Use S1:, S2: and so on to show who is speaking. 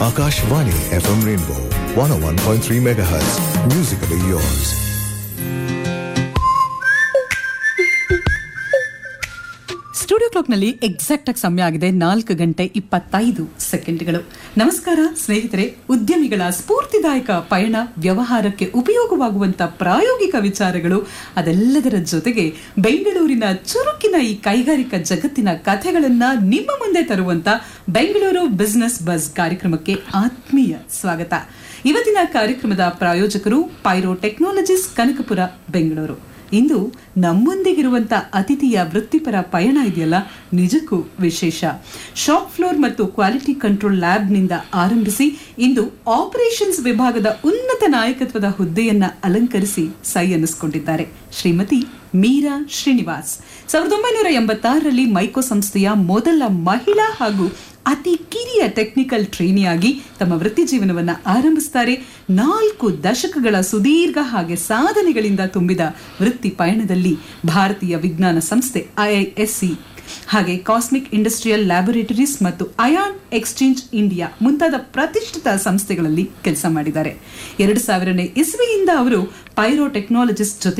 S1: Akashvani FM Rainbow 101.3 MHz. Musically yours.
S2: Studio ಕ್ಲಾಕ್ನಲ್ಲಿ exact ಆಗಿ ಸಮಯ ಆಗಿದೆ ನಾಲ್ಕು ಗಂಟೆ ಇಪ್ಪತ್ತೈದು ಸೆಕೆಂಡ್ಗಳು ನಮಸ್ಕಾರ ಸ್ನೇಹಿತರೆ ಉದ್ಯಮಿಗಳ ಸ್ಫೂರ್ತಿದಾಯಕ ಪಯಣ ವ್ಯವಹಾರಕ್ಕೆ ಉಪಯೋಗವಾಗುವಂತ ಪ್ರಾಯೋಗಿಕ ವಿಚಾರಗಳು ಅದೆಲ್ಲದರ ಜೊತೆಗೆ ಬೆಂಗಳೂರಿನ ಚುರುಕಿನ ಈ ಕೈಗಾರಿಕಾ ಜಗತ್ತಿನ ಕಥೆಗಳನ್ನ ನಿಮ್ಮ ಮುಂದೆ ತರುವಂತ ಬೆಂಗಳೂರು ಬಿಸಿನೆಸ್ ಬಸ್ ಕಾರ್ಯಕ್ರಮಕ್ಕೆ ಆತ್ಮೀಯ ಸ್ವಾಗತ ಇವತ್ತಿನ ಕಾರ್ಯಕ್ರಮದ ಪ್ರಾಯೋಜಕರು ಪೈರೋ ಟೆಕ್ನಾಲಜೀಸ್ ಕನಕಪುರ ಬೆಂಗಳೂರು ಇಂದು ನಮ್ಮೊಂದಿಗಿರುವಂತ ಅತಿಥಿಯ ವೃತ್ತಿಪರ ಪಯಣ ಇದೆಯಲ್ಲ ನಿಜಕ್ಕೂ ವಿಶೇಷ ಶಾಪ್ ಫ್ಲೋರ್ ಮತ್ತು ಕ್ವಾಲಿಟಿ ಕಂಟ್ರೋಲ್ ಲ್ಯಾಬ್ನಿಂದ ಆರಂಭಿಸಿ ಇಂದು ಆಪರೇಷನ್ಸ್ ವಿಭಾಗದ ಉನ್ನತ ನಾಯಕತ್ವದ ಹುದ್ದೆಯನ್ನ ಅಲಂಕರಿಸಿ ಸೈ ಅನ್ನಿಸ್ಕೊಂಡಿದ್ದಾರೆ ಶ್ರೀಮತಿ ಮೀರಾ ಶ್ರೀನಿವಾಸ್ ಸಾವಿರದ ಒಂಬೈನೂರ ಎಂಬತ್ತಾರರಲ್ಲಿ ಮೈಕೋ ಸಂಸ್ಥೆಯ ಮೊದಲ ಮಹಿಳಾ ಹಾಗೂ ಅತಿ ಕಿರಿಯ ಟೆಕ್ನಿಕಲ್ ಟ್ರೈನಿಯಾಗಿ ತಮ್ಮ ವೃತ್ತಿ ಜೀವನವನ್ನ ಆರಂಭಿಸ್ತಾರೆ ನಾಲ್ಕು ದಶಕಗಳ ಸುದೀರ್ಘ ಹಾಗೆ ಸಾಧನೆಗಳಿಂದ ತುಂಬಿದ ವೃತ್ತಿ ಪಯಣದಲ್ಲಿ ಭಾರತೀಯ ವಿಜ್ಞಾನ ಸಂಸ್ಥೆ ಐಐಎಸ್ಸಿ ಹಾಗೆ ಕಾಸ್ಮಿಕ್ ಇಂಡಸ್ಟ್ರಿಯಲ್ ಲ್ಯಾಬೊರೇಟರೀಸ್ ಮತ್ತು ಅಯಾನ್ ಎಕ್ಸ್ಚೇಂಜ್ ಇಂಡಿಯಾ ಮುಂತಾದ ಪ್ರತಿಷ್ಠಿತ ಸಂಸ್ಥೆಗಳಲ್ಲಿ ಕೆಲಸ ಮಾಡಿದ್ದಾರೆ ಎರಡು ಸಾವಿರನೇ ಇಸ್ವಿಯಿಂದ ಅವರು ಪೈರೋ ಟೆಕ್ನಾಲಜಿಸ್ಟ್ ಜೊತೆ